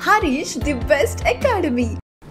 Harish, the best academy.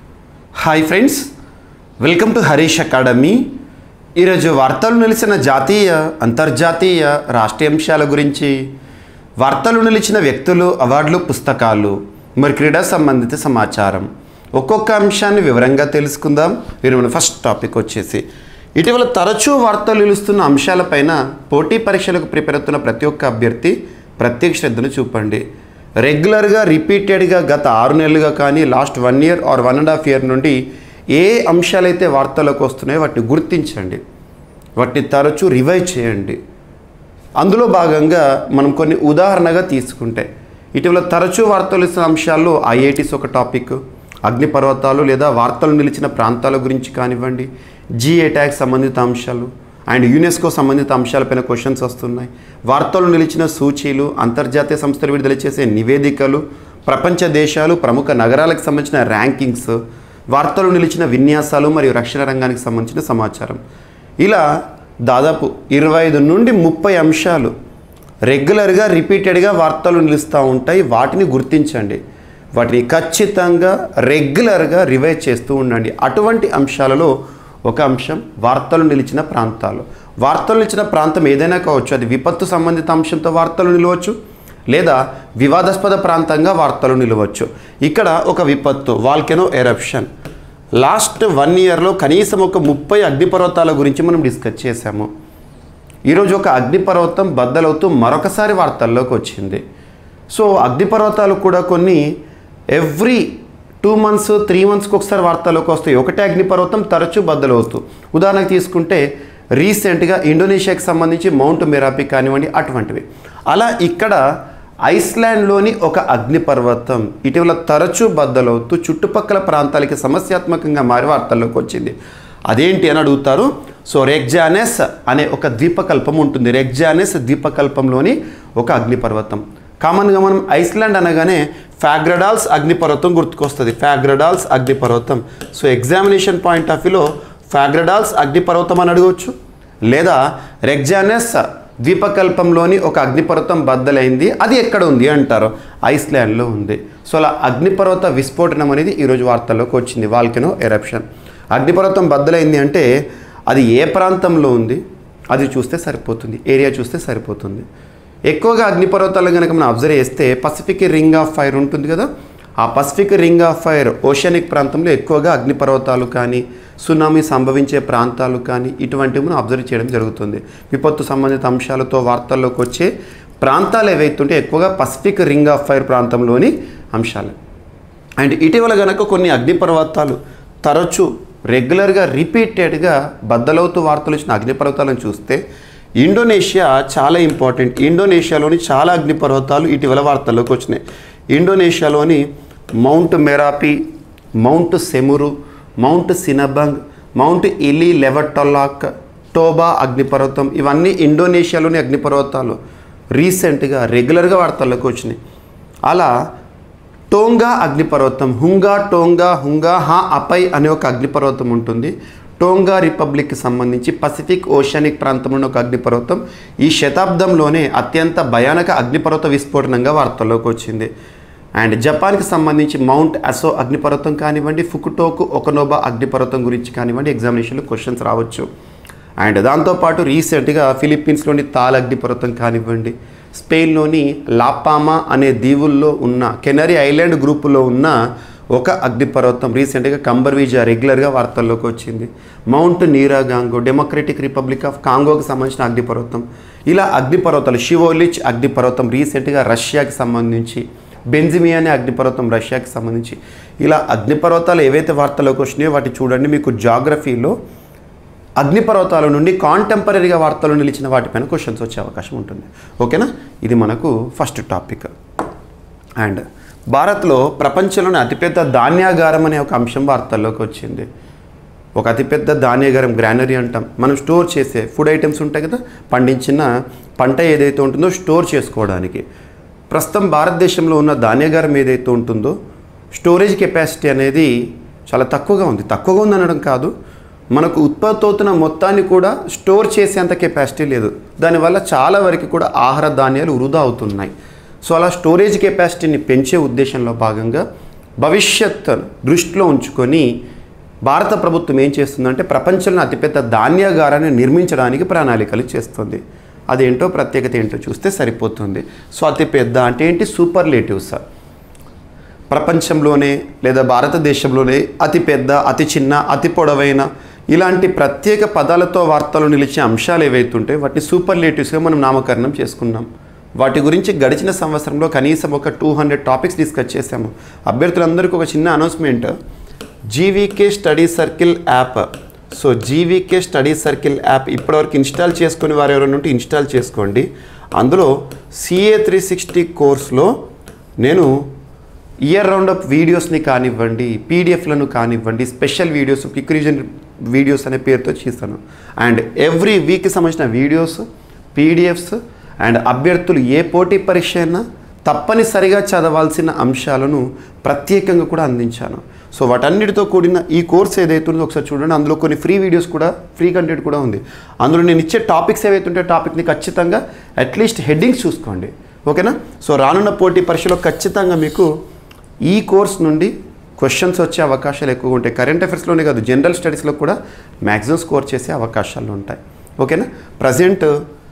Hi friends welcome to Harish academy ఈరోజు వార్తలు నిలిచిన జాతీయ అంతర్జాతీయ రాష్ట్రీయ అంశాల గురించి వార్తలు నిలిచిన వ్యక్తులు అవార్డులు పుస్తకాలు మరి క్రీడా సంబంధిత సమాచారం ఒక్కొక్క అంశాన్ని వివరంగా తెలుసుకుందాం మీరు మన ఫస్ట్ టాపిక్ వచ్చేసి ఇటీవల తరచూ వార్తలు నిలుస్తున్న అంశాలపైన పోటీ పరీక్షలకు ప్రిపేర్ అవుతున్న ప్రతి ఒక్క అభ్యర్థి ప్రత్యేక శ్రద్ధను చూపండి రెగ్యులర్గా రిపీటెడ్గా గత ఆరు నెలలుగా కానీ last one year or one and half year నుండి ఏ అంశాలైతే వార్తలకు వస్తున్నాయో వాటిని గుర్తించండి వాటిని తరచూ రివైజ్ చేయండి అందులో భాగంగా మనం కొన్ని ఉదాహరణగా తీసుకుంటే ఇటీవల తరచూ వార్తలు ఇస్తున్న అంశాల్లో ఐఐటీస్ ఒక టాపిక్ అగ్నిపర్వతాలు లేదా వార్తలు నిలిచిన ప్రాంతాల గురించి కానివ్వండి జీ అటాక్ సంబంధిత అంశాలు అండ్ యునెస్కో సంబంధిత అంశాలపైన క్వశ్చన్స్ వస్తున్నాయి వార్తలు నిలిచిన సూచీలు అంతర్జాతీయ సంస్థలు విడుదల చేసే నివేదికలు ప్రపంచ దేశాలు ప్రముఖ నగరాలకు సంబంధించిన ర్యాంకింగ్స్ వార్తలు నిలిచిన విన్యాసాలు మరియు రక్షణ రంగానికి సంబంధించిన సమాచారం ఇలా దాదాపు ఇరవై ఐదు నుండి ముప్పై అంశాలు రెగ్యులర్గా రిపీటెడ్గా వార్తలు నిలుస్తూ ఉంటాయి వాటిని గుర్తించండి వాటిని ఖచ్చితంగా రెగ్యులర్గా రివైజ్ చేస్తూ ఉండండి అటువంటి అంశాలలో ఒక అంశం వార్తలు నిలిచిన ప్రాంతాలు వార్తలు నిలిచిన ప్రాంతం ఏదైనా కావచ్చు అది విపత్తు సంబంధిత అంశంతో వార్తలు నిలవచ్చు లేదా వివాదాస్పద ప్రాంతంగా వార్తలు నిలవచ్చు ఇక్కడ ఒక విపత్తు వాల్కెనో ఎరప్షన్ లాస్ట్ వన్ ఇయర్లో కనీసం ఒక ముప్పై అగ్నిపర్వతాల గురించి మనం డిస్కస్ చేశాము ఈరోజు ఒక అగ్నిపర్వతం బద్దలవుతూ మరొకసారి వార్తల్లోకి వచ్చింది సో అగ్నిపర్వతాలు కూడా కొన్ని ఎవ్రీ టూ మంత్స్ త్రీ మంత్స్కి ఒకసారి వార్తల్లోకి వస్తాయి ఒకటే అగ్నిపర్వతం తరచూ బద్దలవుతూ ఉదాహరణకు తీసుకుంటే రీసెంట్గా ఇండోనేషియాకి సంబంధించి మౌంట్ మెరాపి కానివ్వండి అటువంటివి అలా ఇక్కడ ఐస్లాండ్లోని ఒక అగ్నిపర్వతం ఇటీవల తరచూ బద్దలవుతూ చుట్టుపక్కల ప్రాంతాలకి సమస్యాత్మకంగా మారి వార్తల్లోకి వచ్చింది అదేంటి అని అడుగుతారు సో రెగ్జానెస్ అనే ఒక ద్వీపకల్పం ఉంటుంది రెగ్జానెస్ ద్వీపకల్పంలోని ఒక అగ్నిపర్వతం కామన్గా మనం ఐస్లాండ్ అనగానే ఫ్యాగ్రడాల్స్ అగ్నిపర్వతం గుర్తుకొస్తుంది ఫ్యాగ్రడాల్స్ అగ్నిపర్వతం సో ఎగ్జామినేషన్ పాయింట్ ఆఫ్ వ్యూలో ఫ్యాగ్రడాల్స్ అగ్నిపర్వతం అని అడగవచ్చు లేదా రెగ్జానెస్ ద్వీపకల్పంలోని ఒక అగ్నిపర్వతం బద్దలైంది అది ఎక్కడ ఉంది అంటారు ఐస్లాండ్లో ఉంది సో అలా అగ్నిపర్వత విస్ఫోటనం అనేది ఈరోజు వార్తల్లోకి వచ్చింది వాల్కెనో ఎరప్షన్ అగ్నిపర్వతం బద్దలైంది అంటే అది ఏ ప్రాంతంలో ఉంది అది చూస్తే సరిపోతుంది ఏరియా చూస్తే సరిపోతుంది ఎక్కువగా అగ్నిపర్వతాలు కనుక మనం అబ్జర్వ్ చేస్తే పసిఫిక్ రింగ్ ఆఫ్ ఫైర్ ఉంటుంది కదా ఆ Pacific ring of fire oceanic ప్రాంతంలో ఎక్కువగా అగ్నిపర్వతాలు కానీ సునామీ సంభవించే ప్రాంతాలు కానీ ఇటువంటివి మనం అబ్జర్వ్ చేయడం జరుగుతుంది విపత్తు సంబంధిత అంశాలతో వార్తల్లోకి వచ్చే ప్రాంతాలు ఏవైతుంటే ఎక్కువగా పసిఫిక్ రింగ్ ఆఫ్ ఫైర్ ప్రాంతంలోని అంశాలు అండ్ ఇటీవల గనక కొన్ని అగ్నిపర్వతాలు తరచూ రెగ్యులర్గా రిపీటెడ్గా బద్దలవుతూ వార్తలు వచ్చిన అగ్నిపర్వతాలను చూస్తే ఇండోనేషియా చాలా ఇంపార్టెంట్ ఇండోనేషియాలోని చాలా అగ్నిపర్వతాలు ఇటీవల వార్తల్లోకి వచ్చినాయి ఇండోనేషియాలోని Mount Merapi Mount Semeru Mount Sinabung Mount Ili Lewotolok Toba అగ్నిపర్వతం ఇవన్నీ ఇండోనేషియాలోని అగ్నిపర్వతాలు రీసెంట్గా రెగ్యులర్గా వార్తల్లోకి వచ్చినాయి అలా టోంగా అగ్నిపర్వతం హుంగా టోంగా హుంగా హా అపై అనే ఒక అగ్నిపర్వతం ఉంటుంది టోంగా రిపబ్లిక్కి సంబంధించి పసిఫిక్ ఓషనిక్ ప్రాంతంలో ఒక అగ్నిపర్వతం ఈ శతాబ్దంలోనే అత్యంత భయానక అగ్నిపర్వత విస్ఫోటనంగా వార్తల్లోకి వచ్చింది అండ్ జపాన్కి సంబంధించి మౌంట్ అసో అగ్నిపర్వతం కానివ్వండి ఫుకుటోకు ఒకనోబా అగ్నిపర్వతం గురించి కానివ్వండి ఎగ్జామినేషన్లో క్వశ్చన్స్ రావచ్చు అండ్ దాంతోపాటు రీసెంట్గా ఫిలిప్పీన్స్లోని తాల్ అగ్నిపర్వతం కానివ్వండి స్పెయిన్లోని లాపామా అనే దీవుల్లో ఉన్న కెనరీ ఐలాండ్ గ్రూపులో ఉన్న ఒక అగ్నిపర్వతం రీసెంట్గా కంబర్వీజా రెగ్యులర్గా వార్తల్లోకి వచ్చింది Mount Nyiragongo Democratic Republic of కాంగోకి సంబంధించిన అగ్నిపర్వతం ఇలా అగ్నిపర్వతాలు షివోలిచ్ అగ్నిపర్వతం రీసెంట్గా రష్యాకి సంబంధించి బెంజిమియా అనే అగ్నిపర్వతం రష్యాకి సంబంధించి ఇలా అగ్నిపర్వతాలు ఏవైతే వార్తల్లోకి వచ్చినాయో వాటి చూడండి మీకు జాగ్రఫీలో అగ్నిపర్వతాల నుండి కాంటెంపరీగా వార్తలు నిలిచిన వాటిపైన క్వశ్చన్స్ వచ్చే అవకాశం ఉంటుంది ఓకేనా ఇది మనకు ఫస్ట్ టాపిక్ అండ్ భారత్లో ప్రపంచంలోని అతిపెద్ద ధాన్యాగారం అనే ఒక అంశం వార్తల్లోకి వచ్చింది ఒక అతిపెద్ద ధాన్యాగారం గ్రానరీ అంటాం మనం స్టోర్ చేసే ఫుడ్ ఐటమ్స్ ఉంటాయి కదా పండించిన పంట ఏదైతే ఉంటుందో స్టోర్ చేసుకోవడానికి ప్రస్తుతం భారతదేశంలో ఉన్న ధాన్యాగారం ఏదైతే ఉంటుందో స్టోరేజ్ కెపాసిటీ అనేది చాలా తక్కువగా ఉంది తక్కువగా ఉంది అనడం కాదు మనకు ఉత్పత్తి అవుతున్న మొత్తాన్ని కూడా స్టోర్ చేసేంత కెపాసిటీ లేదు దానివల్ల చాలా వరకు కూడా ఆహార ధాన్యాలు వృధా అవుతున్నాయి సో అలా స్టోరేజ్ కెపాసిటీని పెంచే ఉద్దేశంలో భాగంగా భవిష్యత్ దృష్టిలో ఉంచుకొని భారత ప్రభుత్వం ఏం చేస్తుందంటే ప్రపంచంలో అతిపెద్ద ధాన్యాగారాన్ని నిర్మించడానికి ప్రణాళికలు చేస్తుంది అదేంటో ప్రత్యేకత ఏంటో చూస్తే సరిపోతుంది సో అతిపెద్ద అంటే ఏంటి సూపర్లేటివ్స్ ప్రపంచంలోనే లేదా భారతదేశంలోనే అతి పెద్ద అతి చిన్న అతి పొడవైన ఇలాంటి ప్రత్యేక పదాలతో వార్తలు నిలిచే అంశాలు ఏవైతుంటే వాటిని సూపర్లేటివ్స్గా మనం నామకరణం చేసుకున్నాం వాటి గురించి గడిచిన సంవత్సరంలో కనీసం ఒక టూ హండ్రెడ్ టాపిక్స్ డిస్కస్ చేశాము అభ్యర్థులందరికీ ఒక చిన్న announcement GVK study circle app so GVK study circle app ఇప్పటివరకు ఇన్స్టాల్ చేసుకుని వారు ఎవరైనా ఉంటే ఇన్స్టాల్ చేసుకోండి అందులో సిఏ త్రీ సిక్స్టీ కోర్స్లో నేను ఇయర్ రౌండ్ అప్ వీడియోస్ని కానివ్వండి పీడిఎఫ్లను కానివ్వండి special videos quick reason videos అనే పేరుతో చేస్తాను అండ్ ఎవ్రీ వీక్కి సంబంధించిన వీడియోస్ పీడిఎఫ్స్ అండ్ అభ్యర్థులు ఏ పోటీ పరీక్ష అయినా తప్పనిసరిగా చదవాల్సిన అంశాలను ప్రత్యేకంగా కూడా అందించాను సో వాటన్నిటితో కూడిన ఈ కోర్స్ ఏదైతే ఉందో ఒకసారి చూడండి అందులో కొన్ని ఫ్రీ వీడియోస్ కూడా ఫ్రీ కంటెంట్ కూడా ఉంది అందులో నేను ఇచ్చే టాపిక్స్ ఏవైతే ఉంటే టాపిక్ని ఖచ్చితంగా అట్లీస్ట్ హెడ్డింగ్స్ చూసుకోండి ఓకేనా సో రానున్న పోటీ పరీక్షలో ఖచ్చితంగా మీకు ఈ కోర్స్ నుండి క్వశ్చన్స్ వచ్చే అవకాశాలు ఎక్కువగా ఉంటాయి కరెంట్ అఫైర్స్లోనే కాదు జనరల్ స్టడీస్లో కూడా మ్యాక్సిమం స్కోర్ చేసే అవకాశాలు ఉంటాయి ఓకేనా ప్రజెంట్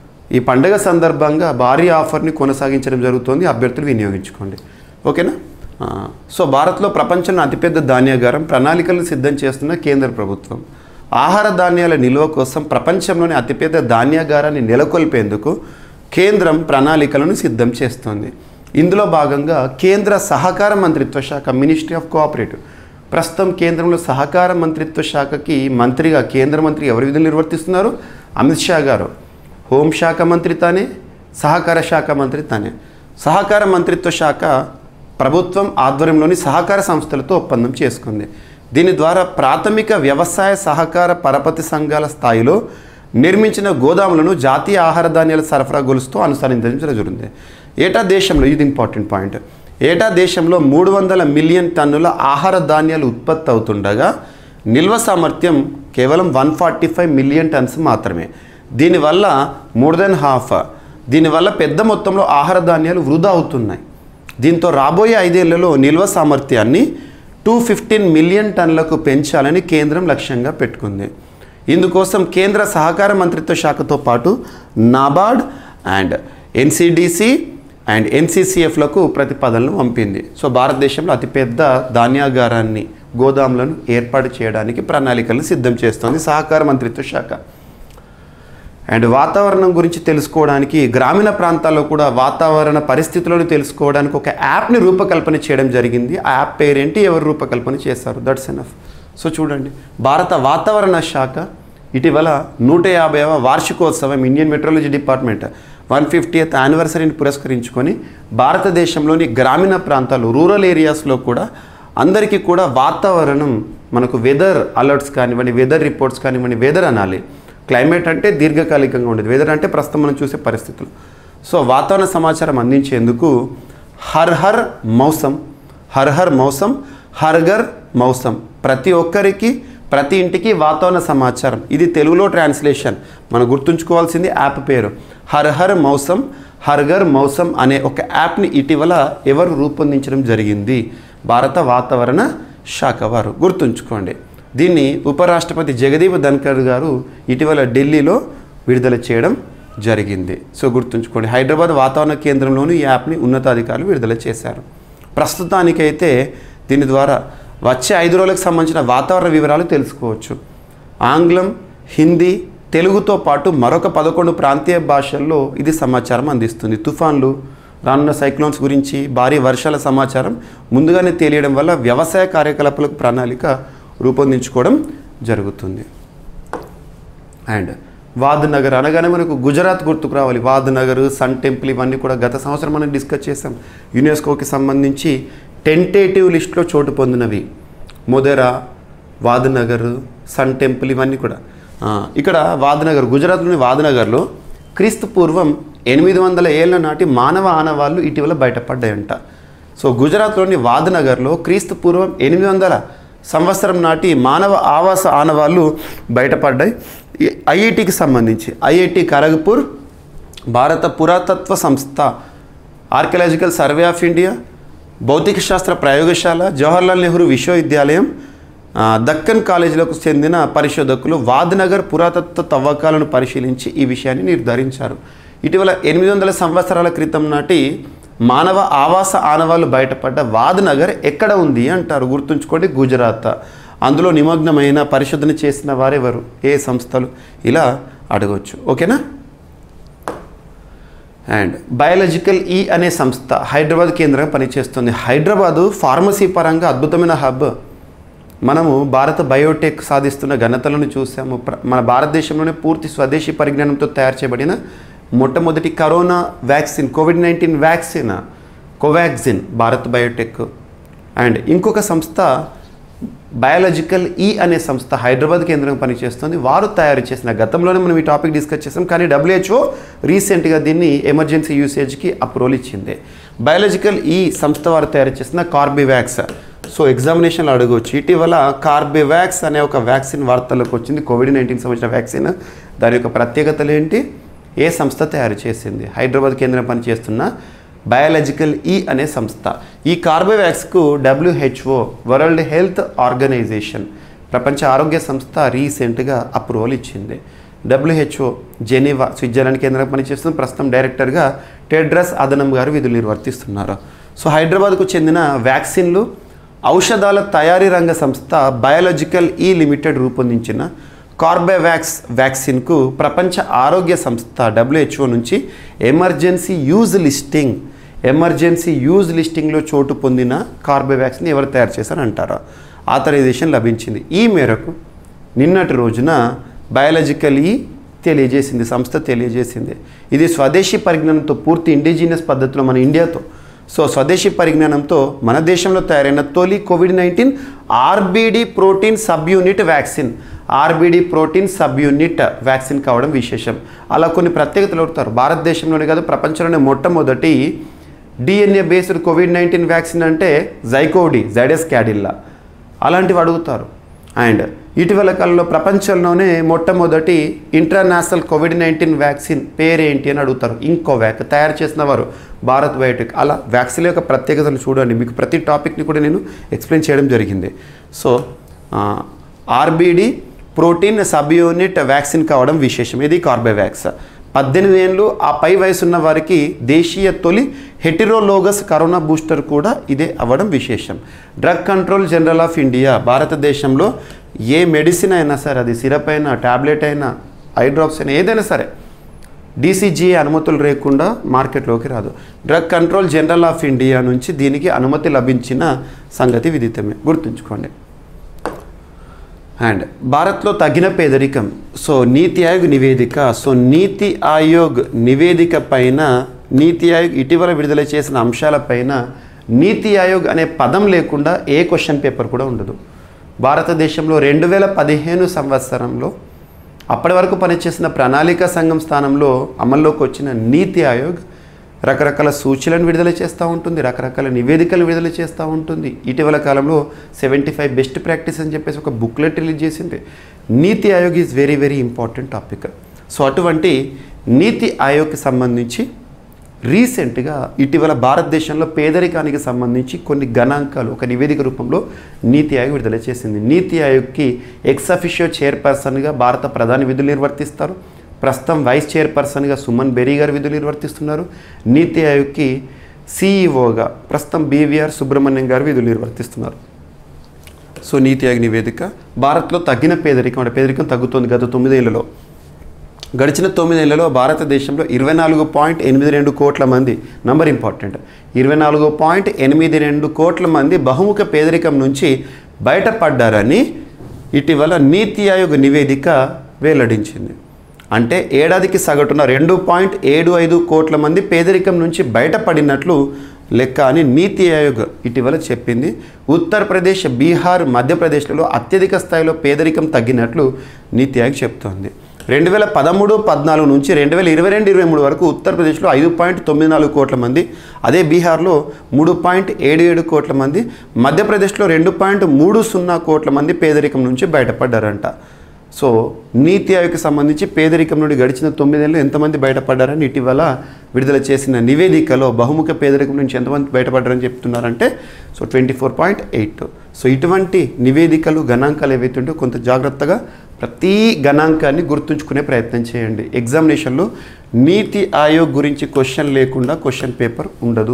ఈ పండగ సందర్భంగా భారీ ఆఫర్ని కొనసాగించడం జరుగుతుంది అభ్యర్థులు వినియోగించుకోండి ఓకేనా ఆ, సో భారత్లో ప్రపంచంలో అతిపెద్ద ధాన్యాగారం ప్రణాళికలను సిద్ధం చేస్తున్న కేంద్ర ప్రభుత్వం ఆహార ధాన్యాల నిల్వ కోసం ప్రపంచంలోని అతిపెద్ద ధాన్యాగారాన్ని నెలకొల్పేందుకు కేంద్రం ప్రణాళికలను సిద్ధం చేస్తోంది ఇందులో భాగంగా కేంద్ర సహకార మంత్రిత్వ శాఖ మినిస్ట్రీ ఆఫ్ కోఆపరేటివ్ ప్రస్తుతం కేంద్రంలో సహకార మంత్రిత్వ శాఖకి మంత్రిగా కేంద్ర మంత్రి ఎవరి విధులు నిర్వర్తిస్తున్నారు అమిత్ షా గారు హోంశాఖ మంత్రి తానే సహకార శాఖ మంత్రి తానే సహకార మంత్రిత్వ శాఖ ప్రభుత్వం ఆధ్వర్యంలోని సహకార సంస్థలతో ఒప్పందం చేసుకుంది దీని ద్వారా ప్రాథమిక వ్యవసాయ సహకార పరపతి సంఘాల స్థాయిలో నిర్మించిన గోదాములను జాతీయ ఆహార ధాన్యాల సరఫరా గొలుసుతో అనుసరించడం జరుగుతుంది ఏటా దేశంలో ఇది ఇంపార్టెంట్ పాయింట్ ఏటా దేశంలో మూడు వందల మిలియన్ టన్నుల ఆహార ధాన్యాలు ఉత్పత్తి అవుతుండగా నిల్వ సామర్థ్యం కేవలం one forty five million tons మాత్రమే దీనివల్ల మోర్ దెన్ హాఫ్ దీనివల్ల పెద్ద మొత్తంలో ఆహార ధాన్యాలు వృధా అవుతున్నాయి దీంతో రాబోయే ఐదేళ్లలో నిల్వ సామర్థ్యాన్ని టూ ఫిఫ్టీన్ మిలియన్ టన్నులకు పెంచాలని కేంద్రం లక్ష్యంగా పెట్టుకుంది ఇందుకోసం కేంద్ర సహకార మంత్రిత్వ శాఖతో పాటు నాబార్డ్ అండ్ ఎన్సిడిసి అండ్ ఎన్సిసిఎఫ్లకు ప్రతిపాదనలు పంపింది సో భారతదేశంలో అతిపెద్ద ధాన్యాగారాన్ని గోదాములను ఏర్పాటు చేయడానికి ప్రణాళికలను సిద్ధం చేస్తోంది సహకార మంత్రిత్వ శాఖ అండ్ వాతావరణం గురించి తెలుసుకోవడానికి గ్రామీణ ప్రాంతాల్లో కూడా వాతావరణ పరిస్థితులను తెలుసుకోవడానికి ఒక యాప్ని రూపకల్పన చేయడం జరిగింది ఆ యాప్ పేరేంటి ఎవరు రూపకల్పన చేశారు దట్స్ ఎనఫ్ సో చూడండి భారత వాతావరణ శాఖ ఇటీవల నూట యాభైవ వార్షికోత్సవం Indian metrology department one fiftieth యానివర్సరీని పురస్కరించుకొని భారతదేశంలోని గ్రామీణ ప్రాంతాలు రూరల్ ఏరియాస్లో కూడా అందరికీ కూడా వాతావరణం మనకు వెదర్ అలర్ట్స్ కానివ్వండి వెదర్ రిపోర్ట్స్ కానివ్వండి వెదర్ అనాలి క్లైమేట్ అంటే దీర్ఘకాలికంగా ఉండేది వెదర్ అంటే ప్రస్తుతం మనం చూసే పరిస్థితులు సో వాతావరణ సమాచారం అందించేందుకు హర్ హర్ మౌసం హర్ హర్ మౌసం హర్ ఘర్ మౌసం ప్రతి ఒక్కరికి ప్రతి ఇంటికి వాతావరణ సమాచారం ఇది తెలుగులో ట్రాన్స్లేషన్ మనం గుర్తుంచుకోవాల్సింది యాప్ పేరు హర్ హర్ మౌసం హర్ ఘర్ మౌసం అనే ఒక యాప్ని ఇటీవల ఎవరు రూపొందించడం జరిగింది భారత వాతావరణ శాఖ వారు గుర్తుంచుకోండి దీన్ని ఉపరాష్ట్రపతి జగదీప్ ధన్కర్ గారు ఇటీవల ఢిల్లీలో విడుదల చేయడం జరిగింది సో గుర్తుంచుకోండి హైదరాబాద్ వాతావరణ కేంద్రంలోని ఈ యాప్ని ఉన్నతాధికారులు విడుదల చేశారు ప్రస్తుతానికైతే దీని ద్వారా వచ్చే ఐదు రోజులకు సంబంధించిన వాతావరణ వివరాలు తెలుసుకోవచ్చు ఆంగ్లం హిందీ తెలుగుతో పాటు మరొక పదకొండు ప్రాంతీయ భాషల్లో ఇది సమాచారం అందిస్తుంది తుఫాన్లు రానున్న సైక్లోన్స్ గురించి భారీ వర్షాల సమాచారం ముందుగానే తెలియడం వల్ల వ్యవసాయ కార్యకలాపాలకు ప్రణాళిక రూపొందించుకోవడం జరుగుతుంది అండ్ వాద్ నగర్ అనగానే మనకు గుజరాత్ గుర్తుకు రావాలి వాద్ నగర్ సన్ టెంపుల్ ఇవన్నీ కూడా గత సంవత్సరం మనం డిస్కస్ చేసాం యునెస్కోకి సంబంధించి టెంటేటివ్ లిస్ట్లో చోటు పొందినవి Modhera Vadnagar sun temple ఇవన్నీ కూడా ఆ, ఇక్కడ వాదనగర్ గుజరాత్లోని వాదనగర్లో క్రీస్తు పూర్వం ఎనిమిది వందల ఏళ్ల నాటి మానవ ఆనవాళ్ళు ఇటీవల బయటపడ్డాయంట సో గుజరాత్లోని వాదనగర్లో క్రీస్తు పూర్వం ఎనిమిది వందల సంవత్సరం నాటి మానవ ఆవాస ఆనవాళ్ళు బయటపడ్డాయి ఈ ఐఐటికి సంబంధించి ఐఐటి ఖరగ్పూర్ భారత పురాతత్వ సంస్థ ఆర్కియలాజికల్ సర్వే ఆఫ్ ఇండియా భౌతిక శాస్త్ర ప్రయోగశాల జవహర్లాల్ నెహ్రూ విశ్వవిద్యాలయం ఆ, దక్కన్ కాలేజీలకు చెందిన పరిశోధకులు వాద్నగర్ పురాతత్వ తవ్వకాలను పరిశీలించి ఈ విషయాన్ని నిర్ధారించారు ఇటీవల ఎనిమిది వందల సంవత్సరాల క్రితం నాటి మానవ ఆవాస ఆనవాళ్ళు బయటపడ్డ వాద్నగర్ ఎక్కడ ఉంది అంటారు గుర్తుంచుకోండి గుజరాత్ అందులో నిమగ్నమైన పరిశోధన చేసిన వారెవరు ఏ సంస్థలు ఇలా అడగవచ్చు ఓకేనా అండ్ బయాలజికల్ ఈ అనే సంస్థ హైదరాబాద్ కేంద్రంగా పనిచేస్తుంది హైదరాబాదు ఫార్మసీ పరంగా అద్భుతమైన హబ్ మనము భారత బయోటెక్ సాధిస్తున్న ఘనతలను చూసాము ప్ర- మన భారతదేశంలోనే పూర్తి స్వదేశీ పరిజ్ఞానంతో తయారు చేయబడిన మొట్టమొదటి corona vaccine Covid nineteen vaccine Covaxin Bharat Biotech and ఇంకొక సంస్థ బయాలజికల్ ఈ అనే సంస్థ హైదరాబాద్ కేంద్రంగా పనిచేస్తుంది వారు తయారు చేసిన గతంలోనే మనం ఈ టాపిక్ డిస్కస్ చేసాం కానీ డబ్ల్యూహెచ్ఓ రీసెంట్గా దీన్ని ఎమర్జెన్సీ యూసేజ్కి అప్రూవల్ ఇచ్చింది బయాలజికల్ ఈ సంస్థ వారు తయారు చేసిన కార్బివ్యాక్స్ సో ఎగ్జామినేషన్లో అడగవచ్చు ఇటీవల కార్బివ్యాక్స్ అనే ఒక వ్యాక్సిన్ వార్తల్లోకి వచ్చింది కోవిడ్ నైన్టీన్ సంబంధించిన వ్యాక్సిన్ దాని యొక్క ప్రత్యేకతలు ఏంటి ఏ సంస్థ తయారు చేసింది హైదరాబాద్ కేంద్రం పనిచేస్తున్న బయాలజికల్ ఈ అనే సంస్థ ఈ కార్బోవాక్స్కు డబ్ల్యూహెచ్ఓ వరల్డ్ హెల్త్ ఆర్గనైజేషన్ ప్రపంచ ఆరోగ్య సంస్థ రీసెంట్గా అప్రూవల్ ఇచ్చింది డబ్ల్యూహెచ్ఓ జెనీవా స్విట్జర్లాండ్ కేంద్రం పనిచేస్తున్న ప్రస్తుతం డైరెక్టర్గా టెడ్రస్ అదనం గారు విధులు నిర్వర్తిస్తున్నారు సో హైదరాబాద్కు చెందిన వ్యాక్సిన్లు ఔషధాల తయారీ రంగ సంస్థ బయాలజికల్ ఈ లిమిటెడ్ రూపొందించిన కార్బెవాక్స్ వ్యాక్సిన్కు ప్రపంచ ఆరోగ్య సంస్థ డబ్ల్యూహెచ్ఓ నుంచి emergency use listing emergency use లిస్టింగ్లో చోటు పొందిన కార్బెవాక్స్ని ఎవరు తయారు చేశారు అంటారా ఆథరైజేషన్ లభించింది ఈ మేరకు నిన్నటి రోజున బయాలజికలీ తెలియజేసింది సంస్థ తెలియజేసింది ఇది స్వదేశీ పరిజ్ఞానంతో పూర్తి ఇండిజినియస్ పద్ధతిలో మన ఇండియాతో సో స్వదేశీ పరిజ్ఞానంతో మన దేశంలో తయారైన తొలి Covid nineteen RBD protein subunit vaccine RBD protein subunit vaccine కావడం విశేషం అలా కొన్ని ప్రత్యేకతలు అడుగుతారు భారతదేశంలోనే కాదు ప్రపంచంలోనే మొట్టమొదటి DNA based Covid nineteen vaccine అంటే జైకోడి జైడస్ క్యాడిల్లా అలాంటివి అడుగుతారు అండ్ ఇటీవల కాలంలో ప్రపంచంలోనే మొట్టమొదటి ఇంటర్నేషనల్ కోవిడ్ నైన్టీన్ వ్యాక్సిన్ పేరేంటి అని అడుగుతారు ఇంకోవ్యాక్ తయారు చేసిన వారు భారత్ బయోటెక్ అలా వ్యాక్సిన్ యొక్క ప్రత్యేకతలు చూడండి మీకు ప్రతి టాపిక్ని కూడా నేను ఎక్స్ప్లెయిన్ చేయడం జరిగింది so RBD protein subunit vaccine కావడం విశేషం ఇది కార్బోవాక్స్ పద్దెనిమిది ఏళ్ళు ఆ పై వయసున్న వారికి దేశీయ తొలి హెటిరోలోగస్ కరోనా బూస్టర్ కూడా ఇదే అవ్వడం విశేషం drug control general of India భారతదేశంలో ఏ మెడిసిన్ అయినా సరే అది సిరప్ అయినా ట్యాబ్లెట్ అయినా ఐ డ్రాప్స్ అయినా ఏదైనా సరే డీసీజీఏ అనుమతులు లేకుండా మార్కెట్లోకి రాదు drug control general of India నుంచి దీనికి అనుమతి లభించిన సంగతి విదితమే గుర్తుంచుకోండి అండ్ భారత్లో తగిన పేదరికం సో నీతి ఆయోగ్ నివేదిక సో నీతి ఆయోగ్ నివేదిక పైన నీతి ఆయోగ్ ఇటీవల విడుదల చేసిన అంశాలపైన నీతి ఆయోగ్ అనే పదం లేకుండా ఏ క్వశ్చన్ పేపర్ కూడా ఉండదు భారతదేశంలో రెండు వేల పదిహేను సంవత్సరంలో అప్పటి వరకు పనిచేసిన ప్రణాళిక సంఘం స్థానంలో అమల్లోకి వచ్చిన నీతి ఆయోగ్ రకరకాల సూచనలను విడుదల చేస్తూ ఉంటుంది రకరకాల నివేదికలు విడుదల చేస్తూ ఉంటుంది ఇటీవల కాలంలో సెవెంటీ ఫైవ్ బెస్ట్ ప్రాక్టీస్ అని చెప్పేసి ఒక బుక్లెట్ రిలీజ్ చేసింది NITI Aayog is very very important topic so అటువంటి నీతి ఆయోగ్కి సంబంధించి రీసెంట్గా ఇటీవల భారతదేశంలో పేదరికానికి సంబంధించి కొన్ని గణాంకాలు ఒక నివేదిక రూపంలో నీతి ఆయోగ్ విడుదల చేసింది నీతి ఆయోగ్కి ఎక్స్ అఫిషియో చైర్పర్సన్గా భారత ప్రధాని విధులు నిర్వర్తిస్తారు ప్రస్తుతం వైస్ చైర్పర్సన్గా సుమన్ బెరీ గారు విధులు నిర్వర్తిస్తున్నారు నీతి ఆయోగ్కి సిఈఓగా ప్రస్తుతం బీవీఆర్ సుబ్రహ్మణ్యం గారు విధులు నిర్వర్తిస్తున్నారు సో నీతి ఆయోగ్ నివేదిక భారత్లో తగ్గిన పేదరికం అంటే పేదరికం తగ్గుతుంది గత తొమ్మిదేళ్లలో గడిచిన తొమ్మిదేళ్లలో భారతదేశంలో ఇరవై నాలుగు పాయింట్ ఎనిమిది రెండు కోట్ల మంది నంబర్ ఇంపార్టెంట్ ఇరవై నాలుగు పాయింట్ ఎనిమిది రెండు కోట్ల మంది బహుముఖ పేదరికం నుంచి బయటపడ్డారని ఇటీవల నీతి ఆయోగ్ నివేదిక వెల్లడించింది అంటే ఏడాదికి సగటున రెండు పాయింట్ ఏడు ఐదు కోట్ల మంది పేదరికం నుంచి బయటపడినట్లు లెక్క అని నీతి ఆయోగ్ ఇటీవల చెప్పింది ఉత్తరప్రదేశ్ బీహార్ మధ్యప్రదేశ్లలో అత్యధిక స్థాయిలో పేదరికం తగ్గినట్లు నీతి ఆయోగ్ చెప్తోంది రెండు వేల పదమూడు పద్నాలుగు నుంచి రెండు వేల ఇరవై రెండు ఇరవై మూడు వరకు ఉత్తరప్రదేశ్లో ఐదు పాయింట్ తొమ్మిది నాలుగు కోట్ల మంది అదే బీహార్లో మూడు పాయింట్ ఏడు ఏడు కోట్ల మంది మధ్యప్రదేశ్లో రెండు పాయింట్ మూడు సున్నా కోట్ల మంది పేదరికం నుంచి బయటపడ్డారంట సో నీతి ఆయోగ్కి సంబంధించి పేదరికం నుండి గడిచిన తొమ్మిదేళ్ళు ఎంతమంది బయటపడ్డారని ఇటీవల విడుదల చేసిన నివేదికలో బహుముఖ పేదరికం నుంచి ఎంతమంది బయటపడ్డారని చెప్తున్నారంటే so twenty four point eight so ఇటువంటి నివేదికలు గణాంకాలు ఏవైతే ఉంటే కొంత జాగ్రత్తగా ప్రతి గణాంకాన్ని గుర్తుంచుకునే ప్రయత్నం చేయండి ఎగ్జామినేషన్లో నీతి ఆయోగ్ గురించి క్వశ్చన్ లేకుండా క్వశ్చన్ పేపర్ ఉండదు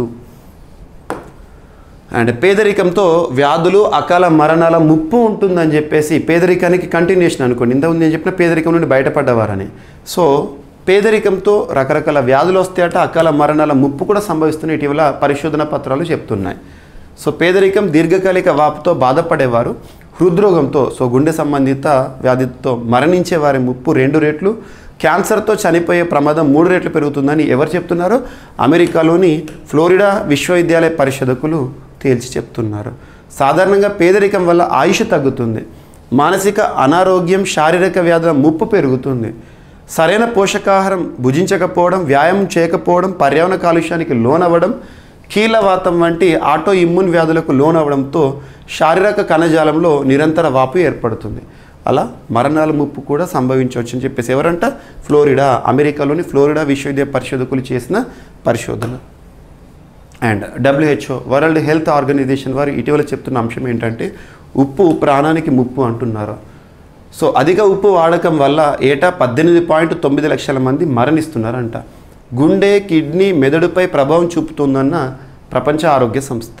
అండ్ పేదరికంతో వ్యాధులు అకాల మరణాల ముప్పు ఉంటుందని చెప్పేసి పేదరికానికి కంటిన్యూషన్ అనుకోండి ఇంతకుముందు నేను చెప్పిన పేదరికం నుండి బయటపడ్డవారని సో పేదరికంతో రకరకాల వ్యాధులు వస్తాయట అకాల మరణాల ముప్పు కూడా సంభవిస్తున్న ఇటీవల పరిశోధన పత్రాలు చెప్తున్నాయి సో పేదరికం దీర్ఘకాలిక వాపుతో బాధపడేవారు హృద్రోగంతో సో గుండె సంబంధిత వ్యాధితో మరణించే వారి ముప్పు రెండు రెట్లు క్యాన్సర్తో చనిపోయే ప్రమాదం మూడు రెట్లు పెరుగుతుందని ఎవరు చెప్తున్నారు అమెరికాలోని ఫ్లోరిడా విశ్వవిద్యాలయ పరిశోధకులు తేల్చి చెప్తున్నారు సాధారణంగా పేదరికం వల్ల ఆయుష్ తగ్గుతుంది మానసిక అనారోగ్యం శారీరక వ్యాధుల ముప్పు పెరుగుతుంది సరైన పోషకాహారం భుజించకపోవడం వ్యాయామం చేయకపోవడం పర్యావరణ కాలుష్యానికి లోనవ్వడం కీలవాతం వంటి ఆటో ఇమ్యూన్ వ్యాధులకు లోనవ్వడంతో శారీరక కణజాలంలో నిరంతర వాపు ఏర్పడుతుంది అలా మరణాల ముప్పు కూడా సంభవించవచ్చు అని చెప్పేసి ఎవరంట ఫ్లోరిడా అమెరికాలోని ఫ్లోరిడా విశ్వవిద్యాలయ పరిశోధకులు చేసిన పరిశోధన and WHO World Health Organization వారు ఇటీవల చెప్తున్న అంశం ఏంటంటే ఉప్పు ప్రాణానికి ముప్పు అంటున్నారు సో అధిక ఉప్పు వాడకం వల్ల ఏటా పద్దెనిమిది పాయింట్ తొమ్మిది లక్షల మంది మరణిస్తున్నారంట గుండె కిడ్నీ మెదడుపై ప్రభావం చూపుతుందన్న ప్రపంచ ఆరోగ్య సంస్థ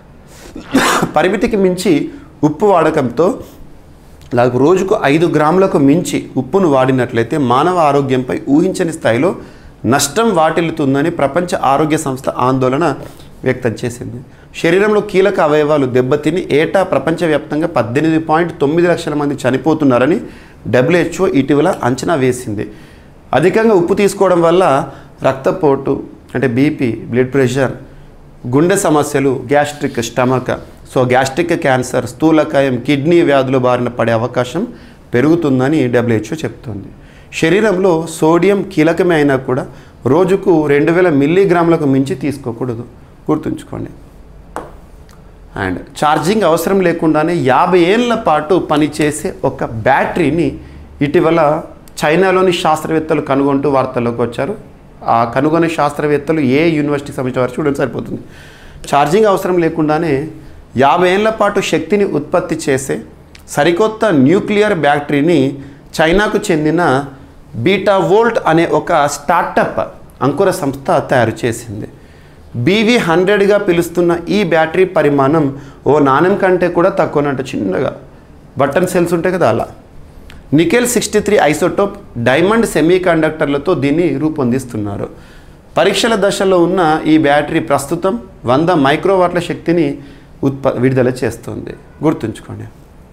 పరిమితికి మించి ఉప్పు వాడకంతో నాకు రోజుకు ఐదు గ్రాములకు మించి ఉప్పును వాడినట్లయితే మానవ ఆరోగ్యంపై ఊహించని స్థాయిలో నష్టం వాటిల్లుతుందని ప్రపంచ ఆరోగ్య సంస్థ ఆందోళన వ్యక్తం చేసింది శరీరంలో కీలక అవయవాలు దెబ్బతిని ఏటా ప్రపంచవ్యాప్తంగా పద్దెనిమిది పాయింట్ తొమ్మిది లక్షల మంది చనిపోతున్నారని డబ్ల్యూహెచ్ఓ ఇటీవల అంచనా వేసింది అధికంగా ఉప్పు తీసుకోవడం వల్ల రక్తపోటు అంటే బీపీ బ్లడ్ ప్రెషర్ గుండె సమస్యలు gastric stomach so gastric cancer స్థూలకాయం కిడ్నీ వ్యాధుల బారిన పడే అవకాశం పెరుగుతుందని డబ్ల్యూహెచ్ఓ చెప్తుంది శరీరంలో సోడియం కీలకమే అయినా కూడా రోజుకు రెండు వేల మిల్లీగ్రాములకు మించి తీసుకోకూడదు గుర్తుంచుకోండి అండ్ ఛార్జింగ్ అవసరం లేకుండానే యాభై ఏళ్ళ పాటు పనిచేసే ఒక బ్యాటరీని ఇటీవల చైనాలోని శాస్త్రవేత్తలు కనుగొంటూ వార్తల్లోకి వచ్చారు ఆ కనుగొనే శాస్త్రవేత్తలు ఏ యూనివర్సిటీకి సంబంధించిన వారు చూడండి సరిపోతుంది ఛార్జింగ్ అవసరం లేకుండానే యాభై ఏళ్ల పాటు శక్తిని ఉత్పత్తి చేసే సరికొత్త న్యూక్లియర్ బ్యాటరీని చైనాకు చెందిన బీటా వోల్ట్ అనే ఒక స్టార్టప్ అంకుర సంస్థ తయారు చేసింది బీవీ హండ్రెడ్గా పిలుస్తున్న ఈ బ్యాటరీ పరిమాణం ఓ నాణ్యం కంటే కూడా తక్కువనంట చిన్నగా బటన్ సెల్స్ ఉంటాయి కదా అలా nickel sixty three isotope diamond semi కండక్టర్లతో దీన్ని రూపొందిస్తున్నారు పరీక్షల దశలో ఉన్న ఈ బ్యాటరీ ప్రస్తుతం వంద మైక్రోవాట్ల శక్తిని ఉత్ప విడుదల చేస్తుంది గుర్తుంచుకోండి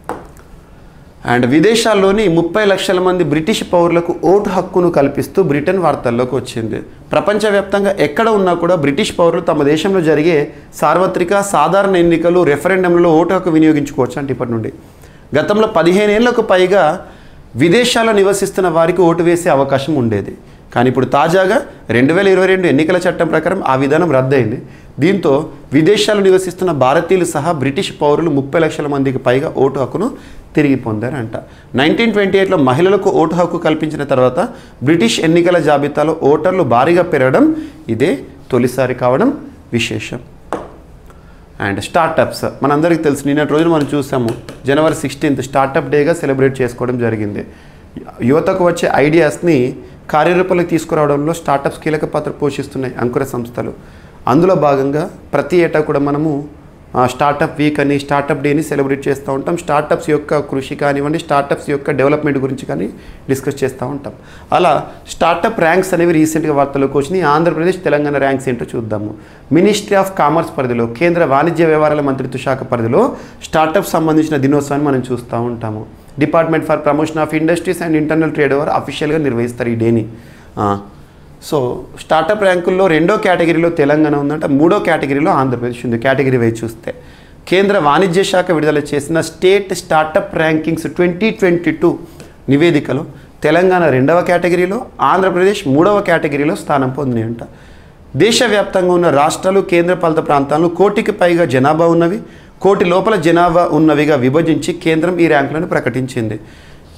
అండ్ విదేశాల్లోని ముప్పై లక్షల మంది బ్రిటిష్ పౌరులకు ఓటు హక్కును కల్పిస్తూ బ్రిటన్ వార్తల్లోకి వచ్చింది ప్రపంచవ్యాప్తంగా ఎక్కడ ఉన్నా కూడా బ్రిటిష్ పౌరులు తమ దేశంలో జరిగే సార్వత్రిక సాధారణ ఎన్నికలు రెఫరెండంలలో ఓటు హక్కు వినియోగించుకోవచ్చు అంటే ఇప్పటి నుండి గతంలో పదిహేను ఏళ్లకు పైగా విదేశాల్లో నివసిస్తున్న వారికి ఓటు వేసే అవకాశం ఉండేది కానీ ఇప్పుడు తాజాగా రెండు వేల ఇరవై రెండు ఎన్నికల చట్టం ప్రకారం ఆ విధానం రద్దయింది దీంతో విదేశాల్లో నివసిస్తున్న భారతీయులు సహా బ్రిటిష్ పౌరులు ముప్పై లక్షల మందికి పైగా ఓటు హక్కును తిరిగి పొందారంట నైన్టీన్ ట్వంటీ ఎయిట్లో మహిళలకు ఓటు హక్కు కల్పించిన తర్వాత బ్రిటిష్ ఎన్నికల జాబితాలో ఓటర్లు భారీగా పెరగడం ఇదే తొలిసారి కావడం విశేషం అండ్ స్టార్టప్స్ మనందరికీ తెలుసు నిన్నటి రోజున మనం చూసాము జనవరి సిక్స్టీన్త్ స్టార్టప్ డేగా సెలబ్రేట్ చేసుకోవడం జరిగింది యువతకు వచ్చే ఐడియాస్ని కార్యరూపంలోకి తీసుకురావడంలో స్టార్టప్స్ కీలక పాత్ర పోషిస్తున్నాయి అంకుర సంస్థలు అందులో భాగంగా ప్రతి ఏటా కూడా మనము ఆ, స్టార్టప్ వీక్ అని స్టార్టప్ డేని సెలబ్రేట్ చేస్తూ ఉంటాం స్టార్టప్స్ యొక్క కృషి కానివ్వండి స్టార్టప్స్ యొక్క డెవలప్మెంట్ గురించి కానీ డిస్కస్ చేస్తూ ఉంటాం అలా స్టార్టప్ ర్యాంక్స్ అనేవి రీసెంట్గా వార్తలోకి వచ్చినాయి ఆంధ్రప్రదేశ్ తెలంగాణ ర్యాంక్స్ ఏంటో చూద్దాము మినిస్ట్రీ ఆఫ్ కామర్స్ పరిధిలో కేంద్ర వాణిజ్య వ్యవహారాల మంత్రిత్వ శాఖ పరిధిలో స్టార్టప్ సంబంధించిన దినోత్సవాన్ని మనం చూస్తూ ఉంటాము department for promotion of industries and internal trade వారు అఫీషియల్గా నిర్వహిస్తారు ఈ డేని ఆ, సో స్టార్టప్ ర్యాంకుల్లో రెండో కేటగిరీలో తెలంగాణ ఉందంటే మూడో కేటగిరీలో ఆంధ్రప్రదేశ్ ఉంది కేటగిరీ వైజ్ చూస్తే కేంద్ర వాణిజ్య శాఖ విడుదల చేసిన state startup rankings twenty twenty two నివేదికలో తెలంగాణ రెండవ కేటగిరీలో ఆంధ్రప్రదేశ్ మూడవ కేటగిరీలో స్థానం పొందినాయంట దేశవ్యాప్తంగా ఉన్న రాష్ట్రాలు కేంద్రపాలిత ప్రాంతాలను కోటికి పైగా జనాభా ఉన్నవి కోటి లోపల జనాభా ఉన్నవిగా విభజించి కేంద్రం ఈ ర్యాంకులను ప్రకటించింది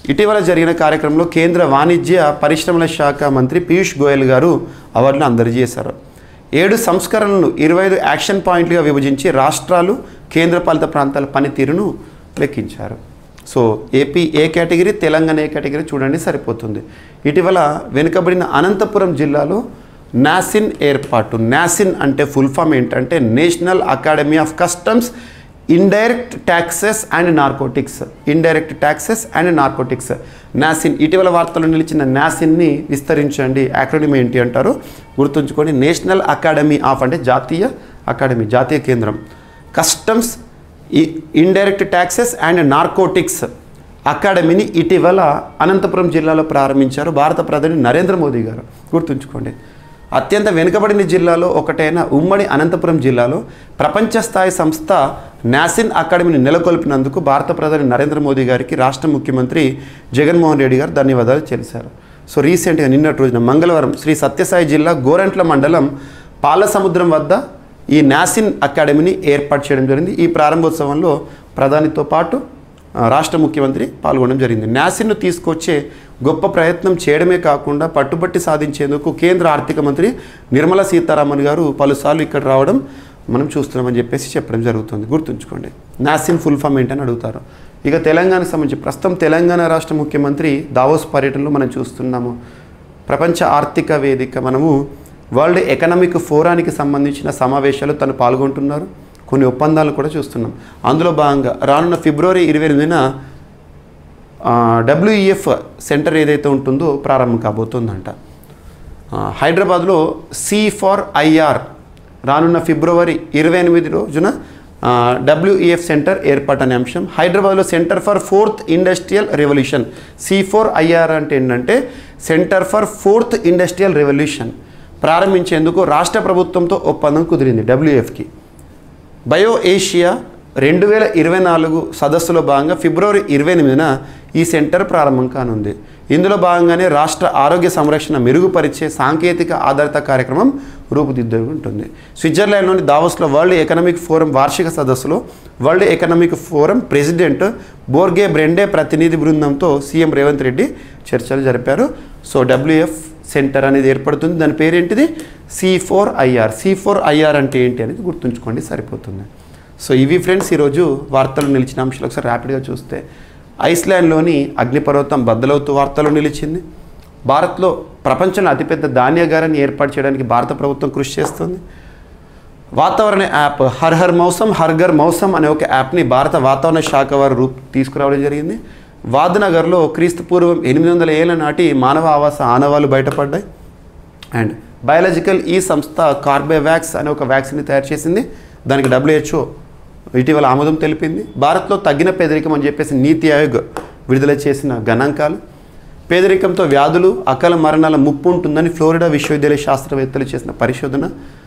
ఇటీవల జరిగిన కార్యక్రమంలో కేంద్ర వాణిజ్య పరిశ్రమల శాఖ మంత్రి పీయూష్ గోయల్ గారు అవార్డును అందజేశారు ఏడు సంస్కరణలు ఇరవై ఐదు యాక్షన్ పాయింట్లుగా విభజించి రాష్ట్రాలు కేంద్రపాలిత ప్రాంతాల పనితీరును లెక్కించారు so AP A category Telangana A category చూడండి సరిపోతుంది ఇటీవల వెనుకబడిన అనంతపురం జిల్లాలో నాసిన్ ఏర్పాటు నాసిన్ అంటే ఫుల్ ఫామ్ ఏంటంటే national academy of customs indirect taxes and narcotics indirect taxes and narcotics NACIN ఇటీవల వార్తల్లో నిలిచిన నాసిన్ని విస్తరించండి అకాడమీ ఏంటి అంటారు గుర్తుంచుకోండి నేషనల్ అకాడమీ ఆఫ్ అంటే జాతీయ అకాడమీ జాతీయ కేంద్రం customs indirect taxes and narcotics అకాడమీని ఇటీవల అనంతపురం జిల్లాలో ప్రారంభించారు భారత ప్రధాని నరేంద్ర మోదీ గారు గుర్తుంచుకోండి అత్యంత వెనుకబడిన జిల్లాలో ఒకటైన ఉమ్మడి అనంతపురం జిల్లాలో ప్రపంచ స్థాయి సంస్థ నాసిన్ అకాడమీని నెలకొల్పినందుకు భారత ప్రధాని నరేంద్ర మోదీ గారికి రాష్ట్ర ముఖ్యమంత్రి జగన్మోహన్ రెడ్డి గారు ధన్యవాదాలు తెలిపారు సో రీసెంట్గా నిన్నటి రోజున మంగళవారం శ్రీ సత్యసాయి జిల్లా గోరంట్ల మండలం పాలసముద్రం వద్ద ఈ నాసిన్ అకాడమీని ఏర్పాటు చేయడం జరిగింది ఈ ప్రారంభోత్సవంలో ప్రధానితో పాటు ఆ, రాష్ట్ర ముఖ్యమంత్రి పాల్గొనడం జరిగింది నాసిన్ను తీసుకొచ్చే గొప్ప ప్రయత్నం చేయడమే కాకుండా పట్టుబట్టి సాధించేందుకు కేంద్ర ఆర్థిక మంత్రి నిర్మలా సీతారామన్ గారు పలుసార్లు ఇక్కడ రావడం మనం చూస్తున్నామని చెప్పేసి చెప్పడం జరుగుతుంది గుర్తుంచుకోండి నాసిన్ ఫుల్ ఫామ్ ఏంటని అడుగుతారు ఇక తెలంగాణకు సంబంధించి ప్రస్తుతం తెలంగాణ రాష్ట్ర ముఖ్యమంత్రి దావోస్ పర్యటనలో మనం చూస్తున్నాము ప్రపంచ ఆర్థిక వేదిక మనము వరల్డ్ ఎకనామిక్ ఫోరానికి సంబంధించిన సమావేశాలు తను పాల్గొంటున్నారు కొన్ని ఒప్పందాలు కూడా చూస్తున్నాం అందులో భాగంగా రానున్న ఫిబ్రవరి ఇరవై ఎనిమిదిన డబ్ల్యూఈఎఫ్ సెంటర్ ఏదైతే ఉంటుందో ప్రారంభం కాబోతుందంట ఆ, హైదరాబాద్లో సి ఫార్ ఐఆర్ రానున్న ఫిబ్రవరి ఇరవై ఎనిమిది రోజున డబ్ల్యూఈఎఫ్ సెంటర్ ఏర్పాటు అనే అంశం హైదరాబాద్లో centre for fourth industrial revolution C four IR అంటే ఏంటంటే centre for fourth industrial revolution ప్రారంభించేందుకు రాష్ట్ర ప్రభుత్వంతో ఒప్పందం కుదిరింది డబ్ల్యూఎఫ్కి బయో ఏషియా రెండు వేల ఇరవై నాలుగు సదస్సులో భాగంగా ఫిబ్రవరి ఇరవై ఎనిమిదిన ఈ సెంటర్ ప్రారంభం కానుంది ఇందులో భాగంగానే రాష్ట్ర ఆరోగ్య సంరక్షణ మెరుగుపరిచే సాంకేతిక ఆధారిత కార్యక్రమం రూపుదిద్దు ఉంటుంది స్విట్జర్లాండ్లోని దావోస్లో వరల్డ్ ఎకనామిక్ ఫోరం వార్షిక సదస్సులో World Economic Forum president Borge Brende ప్రతినిధి బృందంతో సీఎం రేవంత్ రెడ్డి చర్చలు జరిపారు సో డబ్ల్యూఎఫ్ సెంటర్ అనేది ఏర్పడుతుంది దాని పేరేంటిది C four IR C four IR అంటే ఏంటి అనేది గుర్తుంచుకోండి సరిపోతుంది సో ఇవి ఫ్రెండ్స్ ఈరోజు వార్తలు నిలిచిన అంశాలు ఒకసారి ర్యాపిడ్గా చూస్తే ఐస్లాండ్లోని అగ్నిపర్వతం బద్దలవుతూ వార్తలు నిలిచింది భారత్లో ప్రపంచంలో అతిపెద్ద ధాన్యాగారాన్ని ఏర్పాటు చేయడానికి భారత ప్రభుత్వం కృషి చేస్తుంది వాతావరణ యాప్ హర్ హర్ మౌసం హర్ ఘర్ మౌసం అనే ఒక యాప్ని భారత వాతావరణ శాఖ వారు రూప్ తీసుకురావడం జరిగింది వాద్నగర్లో క్రీస్తు పూర్వం ఎనిమిది వందల ఏళ్ల నాటి మానవ ఆవాస ఆనవాలు బయటపడ్డాయి అండ్ బయాలజికల్ ఈ సంస్థ కార్బేవాక్స్ అనే ఒక వ్యాక్సిన్ తయారు చేసింది దానికి డబ్ల్యూహెచ్ఓ ఇటీవల ఆమోదం తెలిపింది భారత్లో తగ్గిన పేదరికం అని చెప్పేసి నీతి ఆయోగ్ విడుదల చేసిన గణాంకాలు పేదరికంతో వ్యాధులు అకాల మరణాల ముప్పు ఉంటుందని ఫ్లోరిడా విశ్వవిద్యాలయ శాస్త్రవేత్తలు చేసిన పరిశోధన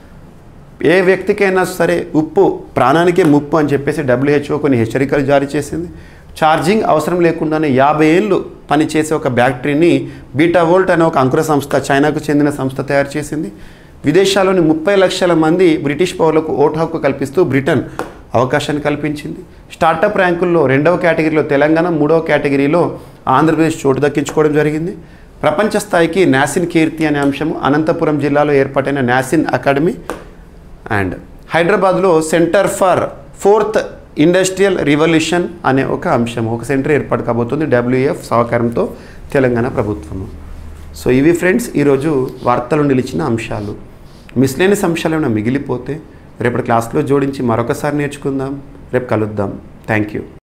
ఏ వ్యక్తికైనా సరే ఉప్పు ప్రాణానికే ముప్పు అని చెప్పేసి డబ్ల్యూహెచ్ఓ కొన్ని హెచ్చరికలు జారీ చేసింది ఛార్జింగ్ అవసరం లేకుండానే యాభై ఏళ్ళు పనిచేసే ఒక బ్యాటరీని బీటా వోల్ట్ అనే ఒక అంకుర సంస్థ చైనాకు చెందిన సంస్థ తయారు చేసింది విదేశాల్లోని ముప్పై లక్షల మంది బ్రిటిష్ పౌరులకు ఓటు హక్కు కల్పిస్తూ బ్రిటన్ అవకాశాన్ని కల్పించింది స్టార్టప్ ర్యాంకుల్లో రెండవ కేటగిరీలో తెలంగాణ మూడవ కేటగిరీలో ఆంధ్రప్రదేశ్ చోటు దక్కించుకోవడం జరిగింది ప్రపంచ స్థాయికి నాసిన్ కీర్తి అనే అంశము అనంతపురం జిల్లాలో ఏర్పాటైన నాసిన్ అకాడమీ అండ్ హైదరాబాద్లో centre for fourth industrial revolution అనే ఒక అంశం ఒక సెంటర్ ఏర్పాటు కాబోతుంది డబ్ల్యూఎఫ్ సహకారంతో తెలంగాణ ప్రభుత్వము సో ఇవి ఫ్రెండ్స్ ఈరోజు వార్తలు నిలిచిన అంశాలు మిస్లేనియస్ అంశాలు ఏమైనా మిగిలిపోతే రేపటి క్లాస్లో జోడించి మరొకసారి నేర్చుకుందాం రేపు కలుద్దాం థ్యాంక్ యూ